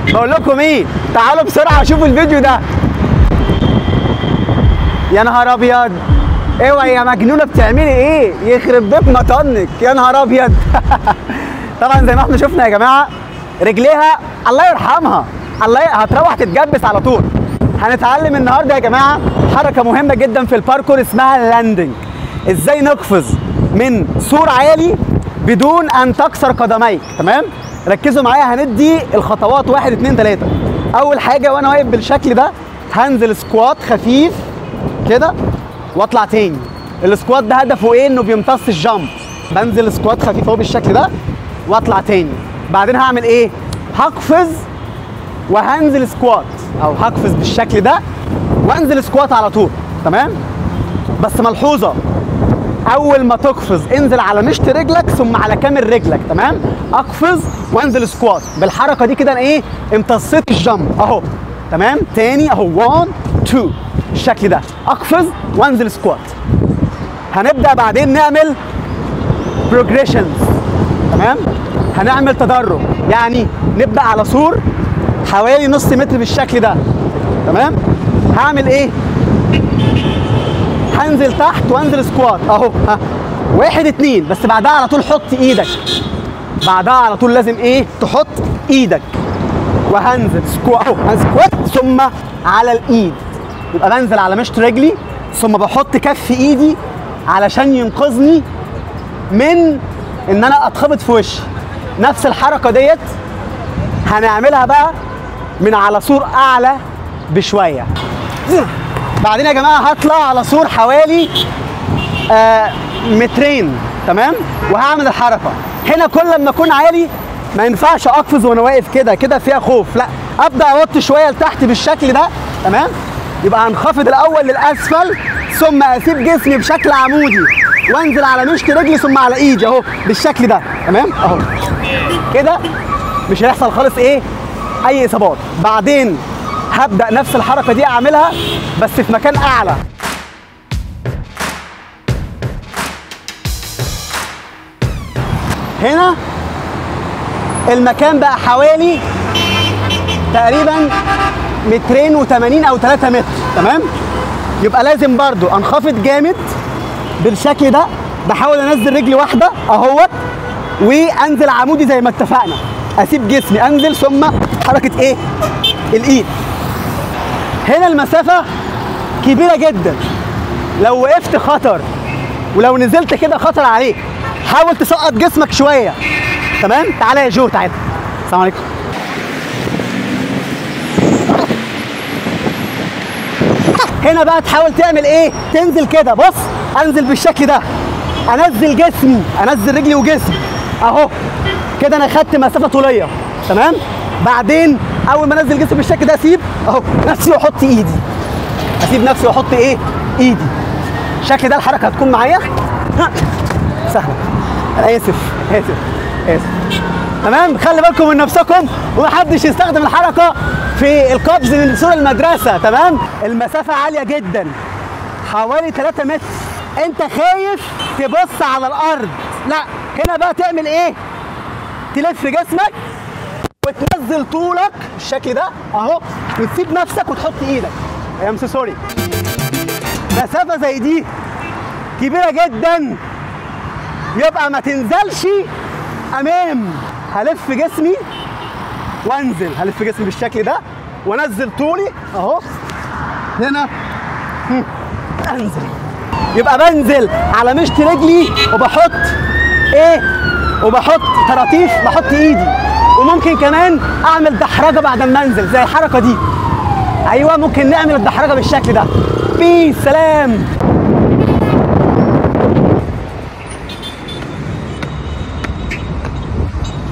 بقول لكم ايه تعالوا بسرعه شوفوا الفيديو ده يا نهار ابيض اوعي يا مجنونه بتعملي ايه يخرب بيت مطنك يا نهار ابيض طبعا زي ما احنا شفنا يا جماعه رجليها الله يرحمها الله ي... هتروح تتجبس على طول هنتعلم النهارده يا جماعه حركه مهمه جدا في الباركور اسمها اللاندنج ازاي نقفز من سور عالي بدون ان تكسر قدميك تمام ركزوا معايا هندي الخطوات واحد اتنين تلاته اول حاجه وانا واقف بالشكل ده هنزل سكوات خفيف كده واطلع تاني السكوات ده هدفه ايه انه بيمتص الجامب بنزل سكوات خفيف اهو بالشكل ده واطلع تاني بعدين هعمل ايه هقفز وهنزل سكوات او هقفز بالشكل ده وانزل سكوات على طول تمام بس ملحوظه اول ما تقفز انزل على مشط رجلك ثم على كامل رجلك تمام اقفز وانزل سكوات بالحركه دي كده انا ايه امتصيت الجامب اهو تمام تاني اهو 1 2 بالشكل ده اقفز وانزل سكوات هنبدا بعدين نعمل بروجريشنز تمام هنعمل تدرج يعني نبدا على سور حوالي نص متر بالشكل ده تمام هعمل ايه هنزل تحت وانزل سكوات اهو ها واحد اتنين بس بعدها على طول حط ايدك بعدها على طول لازم ايه تحط ايدك وهنزل سكوات اهو سكوات ثم على الايد يبقى بنزل على مشط رجلي ثم بحط كف ايدي علشان ينقذني من ان انا اتخبط في وشي نفس الحركه ديت هنعملها بقى من على سور اعلى بشويه بعدين يا جماعه هطلع على سور حوالي آه مترين تمام وهعمل الحركه هنا كل لما اكون عالي ما ينفعش اقفز وانا واقف كده كده فيها خوف لا ابدا اوطي شويه لتحت بالشكل ده تمام يبقى هنخفض الاول للاسفل ثم اسيب جسمي بشكل عمودي وانزل على مشط رجلي ثم على ايدي اهو بالشكل ده تمام اهو كده مش هيحصل خالص ايه اي اصابات بعدين هبدا نفس الحركه دي اعملها بس في مكان اعلى هنا المكان بقى حوالي تقريبا مترين وتمانين او 3 متر تمام يبقى لازم برضو انخفض جامد بالشكل ده بحاول انزل رجلي واحده اهوت وانزل عمودي زي ما اتفقنا اسيب جسمي انزل ثم حركه ايه الايد هنا المسافه كبيره جدا لو وقفت خطر ولو نزلت كده خطر عليك حاول تسقط جسمك شويه تمام تعالى يا جو تعالى السلام عليكم هنا بقى تحاول تعمل ايه تنزل كده بص انزل بالشكل ده انزل جسمي انزل رجلي وجسمي اهو كده انا خدت مسافه طوليه تمام بعدين اول ما انزل جسمي بالشكل ده اسيب اهو نفسي واحط ايدي اسيب نفسي واحط ايه ايدي الشكل ده الحركه هتكون معايا ها. سهله انا اسف اسف اسف تمام خلي بالكم من نفسكم ومحدش يستخدم الحركه في القفز من سور المدرسه تمام المسافه عاليه جدا حوالي 3 متر انت خايف تبص على الارض لا هنا بقى تعمل ايه تلف جسمك وتنزل طولك بالشكل ده اهو وتسيب نفسك وتحط ايدك يا سو سوري مسافه زي دي كبيره جدا يبقى ما تنزلش امام هلف جسمي وانزل هلف جسمي بالشكل ده وانزل طولي اهو هنا هم، انزل يبقى بنزل على مشط رجلي وبحط ايه وبحط طراطيف بحط ايدي وممكن كمان اعمل دحرجه بعد ما انزل زي الحركه دي ايوه ممكن نعمل الدحرجه بالشكل ده بيس سلام